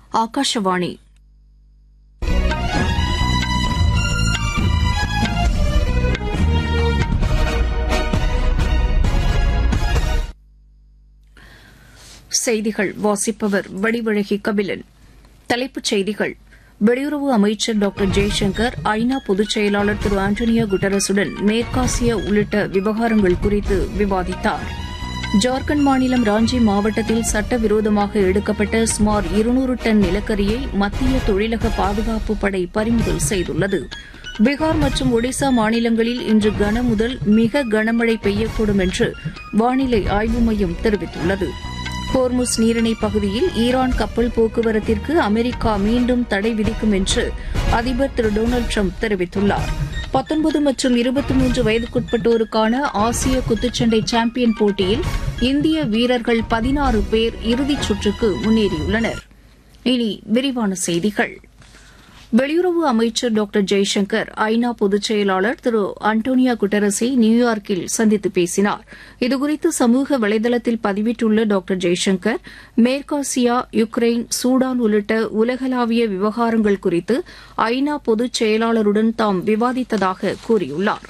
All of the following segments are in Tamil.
ஆகாஷவாணி செய்திகள் வாசிப்பவர் வடிவழகி கபிலன் தலைப்புச் செய்திகள் வெளியுறவு அமைச்சர் டாக்டர் ஜெய்சங்கர் ஐநா பொதுச் செயலாளர் திரு ஆண்டனியோ குட்டரஸுடன் மேற்காசிய உள்ளிட்ட விவகாரங்கள் குறித்து விவாதித்தார் ஜார்க்கண்ட் மாநிலம் ராஞ்சி மாவட்டத்தில் சட்டவிரோதமாக எடுக்கப்பட்ட சுமார் இருநூறு டன் நிலக்கரியை மத்திய தொழிலக பாதுகாப்பு படை பறிமுதல் செய்துள்ளது பீகார் மற்றும் ஒடிசா மாநிலங்களில் இன்று கனமுதல் மிக கனமழை பெய்யக்கூடும் என்று வானிலை ஆய்வு மையம் தெரிவித்துள்ளது ஹோர்முஸ் நீரிணை பகுதியில் ஈரான் கப்பல் போக்குவரத்திற்கு அமெரிக்கா மீண்டும் தடை விதிக்கும் என்று அதிபர் திரு டொனால்டு ட்ரம்ப் தெரிவித்துள்ளார் பத்தொன்பது மற்றும் இருபத்தி மூன்று வயதுக்குட்பட்டோருக்கான ஆசிய குத்துச்சண்டை சாம்பியன் போட்டியில் இந்திய வீரர்கள் பதினாறு பேர் இறுதிச் சுற்றுக்கு முன்னேறியுள்ளனர் இனி விரிவான செய்திகள் வெளியுறவு அமைச்சர் டாக்டர் ஜெய்சங்கர் ஐநா பொதுச் செயலாளர் திரு அண்டோனியா குட்டரஸை நியூயார்க்கில் சந்தித்து பேசினார் இதுகுறித்து சமூக வலைதளத்தில் பதிவிட்டுள்ள டாக்டர் ஜெய்சங்கர் மேற்காசியா யுக்ரைன் சூடான் உள்ளிட்ட உலகளாவிய விவகாரங்கள் குறித்து ஐநா பொதுச் செயலாளருடன் தாம் விவாதித்ததாக கூறியுள்ளார்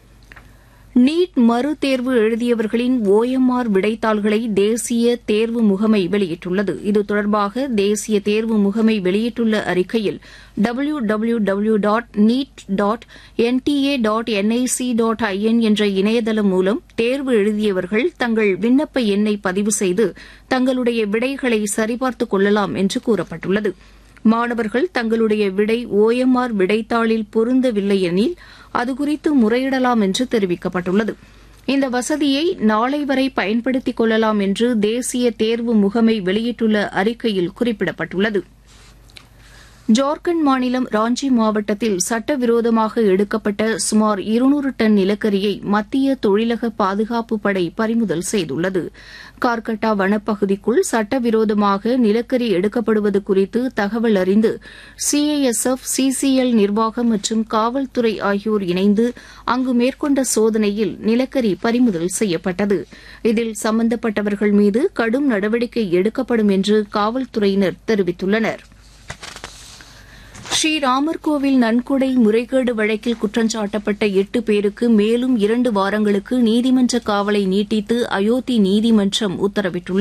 நீட் மறுதேர்வு எழுதியவர்களின் ஓஎம்ஆர் விடைத்தாள்களை தேசிய தேர்வு முகமை வெளியிட்டுள்ளது இது தொடர்பாக தேசிய தேர்வு முகமை வெளியிட்டுள்ள அறிக்கையில் W W W dot NEET dot NTA dot NIC dot IN என்ற இணையதளம் மூலம் தேர்வு எழுதியவர்கள் தங்கள் விண்ணப்ப எண்ணை பதிவு செய்து தங்களுடைய விடைகளை சரிபார்த்துக் கொள்ளலாம் என்று கூறப்பட்டுள்ளது மாணவர்கள் தங்களுடைய விடை ஓஎம்ஆர் விடைத்தாளில் பொருந்தவில்லை எனில் அதுகுறித்து முறையிடலாம் என்று தெரிவிக்கப்பட்டுள்ளது இந்த வசதியை நாளை வரை பயன்படுத்திக் கொள்ளலாம் என்று தேசிய தேர்வு முகமை வெளியிட்டுள்ள அறிக்கையில் குறிப்பிடப்பட்டுள்ளது ஜார்க்கண்ட் மாநிலம் ராஞ்சி மாவட்டத்தில் சட்டவிரோதமாக எடுக்கப்பட்ட சுமார் இருநூறு டன் நிலக்கரியை மத்திய தொழிலக பாதுகாப்பு படை பறிமுதல் செய்துள்ளது கார்கட்டா வனப்பகுதிக்குள் சட்டவிரோதமாக நிலக்கரி எடுக்கப்படுவது குறித்து தகவல் அறிந்து சிஐஎஸ்எஃப் சிசிஎல் நிர்வாகம் மற்றும் காவல்துறை ஆகியோர் இணைந்து அங்கு மேற்கொண்ட சோதனையில் நிலக்கரி பறிமுதல் செய்யப்பட்டது இதில் சம்பந்தப்பட்டவர்கள் மீது கடும் நடவடிக்கை எடுக்கப்படும் என்று காவல்துறையினர் தெரிவித்துள்ளனா் ஸ்ரீராமர் கோவில் நன்கொடை முறைகேடு வழக்கில் குற்றஞ்சாட்டப்பட்ட எட்டு பேருக்கு மேலும் இரண்டு வாரங்களுக்கு நீதிமன்ற காவலை நீட்டித்து அயோத்தி நீதிமன்றம் உத்தரவிட்டுள்ளது